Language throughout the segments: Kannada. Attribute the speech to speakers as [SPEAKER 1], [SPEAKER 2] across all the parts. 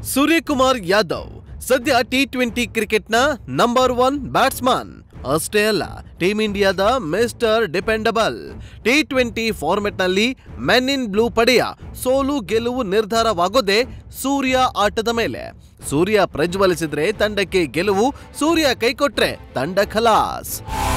[SPEAKER 1] ಸೂರ್ಯಕುಮಾರ್ ಯಾದವ್ ಸದ್ಯ ಟಿ ಟ್ವೆಂಟಿ ಕ್ರಿಕೆಟ್ನ ನಂಬರ್ ಒನ್ ಬ್ಯಾಟ್ಸ್ಮನ್ ಅಷ್ಟೇ ಅಲ್ಲ ಟೀಮ್ ಇಂಡಿಯಾದ ಮಿಸ್ಟರ್ ಡಿಪೆಂಡಬಲ್ ಟಿ ಟ್ವೆಂಟಿ ಫಾರ್ಮೆಟ್ನಲ್ಲಿ ಮೆನ್ ಇನ್ ಬ್ಲೂ ಪಡೆಯ ಸೋಲು ಗೆಲುವು ನಿರ್ಧಾರವಾಗೋದೇ ಸೂರ್ಯ ಆಟದ ಮೇಲೆ ಸೂರ್ಯ ಪ್ರಜ್ವಲಿಸಿದ್ರೆ ತಂಡಕ್ಕೆ ಗೆಲುವು ಸೂರ್ಯ ಕೈಕೊಟ್ರೆ ತಂಡ ಖಲಾಸ್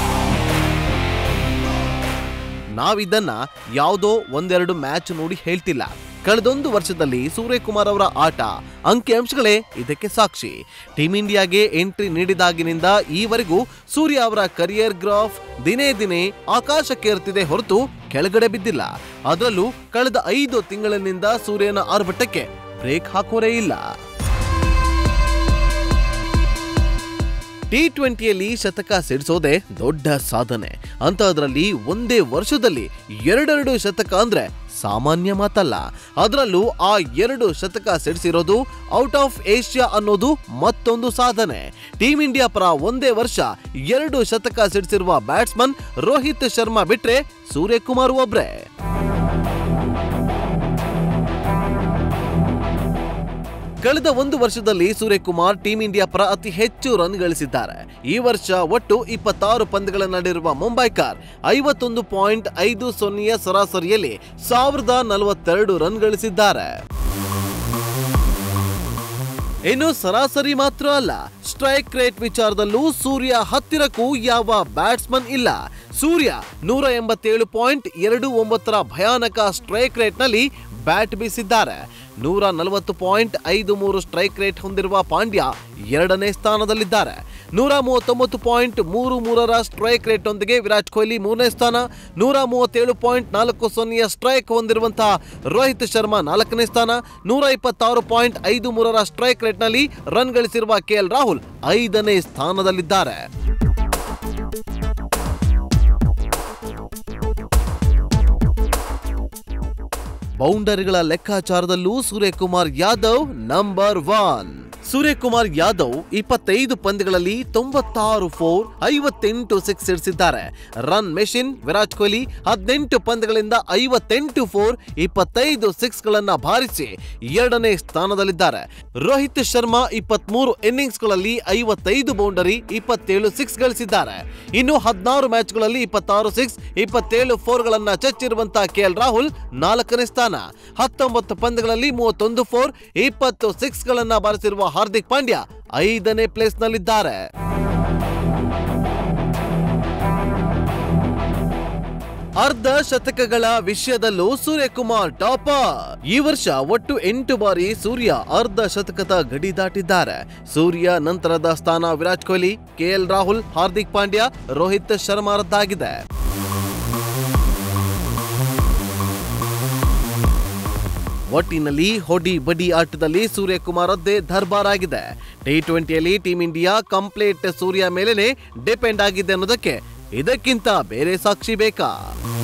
[SPEAKER 1] ನಾವಿದನ್ನ ಯಾವುದೋ ಒಂದೆರಡು ಮ್ಯಾಚ್ ನೋಡಿ ಹೇಳ್ತಿಲ್ಲ ಕಳೆದೊಂದು ವರ್ಷದಲ್ಲಿ ಸೂರ್ಯಕುಮಾರ್ ಅವರ ಆಟ ಅಂಕಿಅಂಶಗಳೇ ಇದಕ್ಕೆ ಸಾಕ್ಷಿ ಟೀಮ್ ಇಂಡಿಯಾಗೆ ಎಂಟ್ರಿ ನೀಡಿದಾಗಿನಿಂದ ಈವರೆಗೂ ಸೂರ್ಯ ಅವರ ಕರಿಯರ್ ಗ್ರಾಫ್ ದಿನೇ ದಿನೇ ಆಕಾಶಕ್ಕೇರ್ತಿದೆ ಹೊರತು ಕೆಳಗಡೆ ಬಿದ್ದಿಲ್ಲ ಅದರಲ್ಲೂ ಕಳೆದ ಐದು ತಿಂಗಳಿನಿಂದ ಸೂರ್ಯನ ಆರ್ಭಟಕ್ಕೆ ಬ್ರೇಕ್ ಹಾಕೋರೇ ಇಲ್ಲ ಟಿ ಟ್ವೆಂಟಿಯಲ್ಲಿ ಶತಕ ಸಿಡಿಸೋದೇ ದೊಡ್ಡ ಸಾಧನೆ ಅಂತಹದ್ರಲ್ಲಿ ಒಂದೇ ವರ್ಷದಲ್ಲಿ ಎರಡೆರಡು ಶತಕ ಅಂದ್ರೆ ಸಾಮಾನ್ಯ ಮಾತಲ್ಲ ಅದರಲ್ಲೂ ಆ ಎರಡು ಶತಕ ಸಿಡಿಸಿರೋದು ಔಟ್ ಆಫ್ ಏಷ್ಯಾ ಅನ್ನೋದು ಮತ್ತೊಂದು ಸಾಧನೆ ಟೀಮ್ ಇಂಡಿಯಾ ಪರ ಒಂದೇ ವರ್ಷ ಎರಡು ಶತಕ ಸಿಡಿಸಿರುವ ಬ್ಯಾಟ್ಸ್ಮನ್ ರೋಹಿತ್ ಶರ್ಮಾ ಬಿಟ್ರೆ ಸೂರ್ಯಕುಮಾರ್ ಒಬ್ರೆ ಕಳೆದ ಒಂದು ವರ್ಷದಲ್ಲಿ ಸೂರ್ಯಕುಮಾರ್ ಟೀಂ ಇಂಡಿಯಾ ಪರ ಅತಿ ಹೆಚ್ಚು ರನ್ ಗಳಿಸಿದ್ದಾರೆ ಈ ವರ್ಷ ಒಟ್ಟು ಇಪ್ಪತ್ತಾರು ಪಂದ್ಯಗಳನ್ನಾಡಿರುವ ಮುಂಬೈಕರ್ ಐವತ್ತೊಂದು ಪಾಯಿಂಟ್ ಐದು ಸೊನ್ನೆಯ ಸರಾಸರಿಯಲ್ಲಿ ಸಾವಿರದ ನಲವತ್ತೆರಡು ರನ್ ಗಳಿಸಿದ್ದಾರೆ ಇನ್ನು ಸರಾಸರಿ ಮಾತ್ರ ಅಲ್ಲ ಸ್ಟ್ರೈಕ್ ರೇಟ್ ವಿಚಾರದಲ್ಲೂ ಸೂರ್ಯ ಹತ್ತಿರಕ್ಕೂ ಯಾವ ಬ್ಯಾಟ್ಸ್ಮನ್ ಇಲ್ಲ ಸೂರ್ಯ ನೂರ ಎಂಬತ್ತೇಳು ಪಾಯಿಂಟ್ ಎರಡು ಒಂಬತ್ತರ ಭಯಾನಕ ಸ್ಟ್ರೈಕ್ ರೇಟ್ನಲ್ಲಿ ಬ್ಯಾಟ್ ಬೀಸಿದ್ದಾರೆ ನೂರ ನಲವತ್ತು ಪಾಯಿಂಟ್ ಐದು ಮೂರು ಸ್ಟ್ರೈಕ್ ರೇಟ್ ಹೊಂದಿರುವ ಪಾಂಡ್ಯ ಎರಡನೇ ಸ್ಥಾನದಲ್ಲಿದ್ದಾರೆ ನೂರ ಮೂವತ್ತೊಂಬತ್ತು ಪಾಯಿಂಟ್ ಮೂರು ಮೂರರ ಸ್ಟ್ರೈಕ್ ರೇಟ್ ಒಂದಿಗೆ ವಿರಾಟ್ ಕೊಹ್ಲಿ ಮೂರನೇ ಸ್ಥಾನ ನೂರ ಮೂವತ್ತೇಳು ಪಾಯಿಂಟ್ ನಾಲ್ಕು ಸೊನ್ನೆಯ ಸ್ಟ್ರೈಕ್ ಹೊಂದಿರುವಂತಹ ರೋಹಿತ್ ಶರ್ಮಾ ನಾಲ್ಕನೇ ಸ್ಥಾನ ನೂರ ಇಪ್ಪತ್ತಾರು ಪಾಯಿಂಟ್ ಐದು ಮೂರರ ಸ್ಟ್ರೈಕ್ ರೇಟ್ನಲ್ಲಿ ರನ್ ಗಳಿಸಿರುವ ಕೆಎಲ್ ರಾಹುಲ್ ಐದನೇ ಸ್ಥಾನದಲ್ಲಿದ್ದಾರೆ ಬೌಂಡರಿಗಳ ಲೆಕ್ಕಾಚಾರದಲ್ಲೂ ಸೂರ್ಯಕುಮಾರ್ ಯಾದವ್ ನಂಬರ್ ಒನ್ ಸೂರ್ಯಕುಮಾರ್ ಯಾದವ್ ಇಪ್ಪತ್ತೈದು ಪಂದ್ಯಗಳಲ್ಲಿ ತೊಂಬತ್ತಾರು ಫೋರ್ ಐವತ್ತೆಂಟು ಸಿಕ್ಸ್ ಇರಿಸಿದ್ದಾರೆ ರನ್ ಮೆಷಿನ್ ವಿರಾಟ್ ಕೊಹ್ಲಿ ಹದಿನೆಂಟು ಪಂದ್ಯಗಳಿಂದ ಐವತ್ತೆಂಟು ಫೋರ್ ಇಪ್ಪತ್ತೈದು ಸಿಕ್ಸ್ ಗಳನ್ನ ಭಾರಿಸಿ ಎರಡನೇ ಸ್ಥಾನದಲ್ಲಿದ್ದಾರೆ ರೋಹಿತ್ ಶರ್ಮಾ ಇಪ್ಪತ್ಮೂರು ಇನ್ನಿಂಗ್ಸ್ಗಳಲ್ಲಿ ಐವತ್ತೈದು ಬೌಂಡರಿ ಇಪ್ಪತ್ತೇಳು ಸಿಕ್ಸ್ ಗಳಿಸಿದ್ದಾರೆ ಇನ್ನು ಹದಿನಾರು ಮ್ಯಾಚ್ಗಳಲ್ಲಿ ಇಪ್ಪತ್ತಾರು ಸಿಕ್ಸ್ ಇಪ್ಪತ್ತೇಳು ಫೋರ್ ಗಳನ್ನ ಚಚ್ಚಿರುವಂತಹ ಕೆಎಲ್ ರಾಹುಲ್ ನಾಲ್ಕನೇ ಸ್ಥಾನ ಹತ್ತೊಂಬತ್ತು ಪಂದ್ಯಗಳಲ್ಲಿ ಮೂವತ್ತೊಂದು ಫೋರ್ ಇಪ್ಪತ್ತು ಸಿಕ್ಸ್ ಗಳನ್ನ ಬಾರಿಸಿರುವ ಹಾರ್ದಿಕ್ ಪಾಂಡ್ಯ ಐದನೇ ಪ್ಲೇಸ್ ನಲ್ಲಿದ್ದಾರೆ ಅರ್ಧ ಶತಕಗಳ ವಿಷಯದಲ್ಲೂ ಸೂರ್ಯಕುಮಾರ್ ಟಾಪರ್ ಈ ವರ್ಷ ಒಟ್ಟು ಎಂಟು ಬಾರಿ ಸೂರ್ಯ ಅರ್ಧ ಶತಕದ ಗಡಿ ದಾಟಿದ್ದಾರೆ ಸೂರ್ಯ ನಂತರದ ಸ್ಥಾನ ವಿರಾಟ್ ಕೊಹ್ಲಿ ಕೆಎಲ್ ರಾಹುಲ್ ಹಾರ್ದಿಕ್ ಪಾಂಡ್ಯ ರೋಹಿತ್ ಶರ್ಮಾರದ್ದಾಗಿದೆ ಒಟ್ಟಿನಲ್ಲಿ ಹೊಡಿ ಬಡಿ ಆಟದಲ್ಲಿ ಸೂರ್ಯಕುಮಾರ್ ಅದ್ದೇ ದರ್ಬಾರ್ ಆಗಿದೆ ಟಿ ಟ್ವೆಂಟಿಯಲ್ಲಿ ಟೀಮ್ ಇಂಡಿಯಾ ಕಂಪ್ಲೀಟ್ ಸೂರ್ಯ ಮೇಲೆನೆ ಡಿಪೆಂಡ್ ಆಗಿದೆ ಅನ್ನೋದಕ್ಕೆ ಇದಕ್ಕಿಂತ ಬೇರೆ ಸಾಕ್ಷಿ ಬೇಕಾ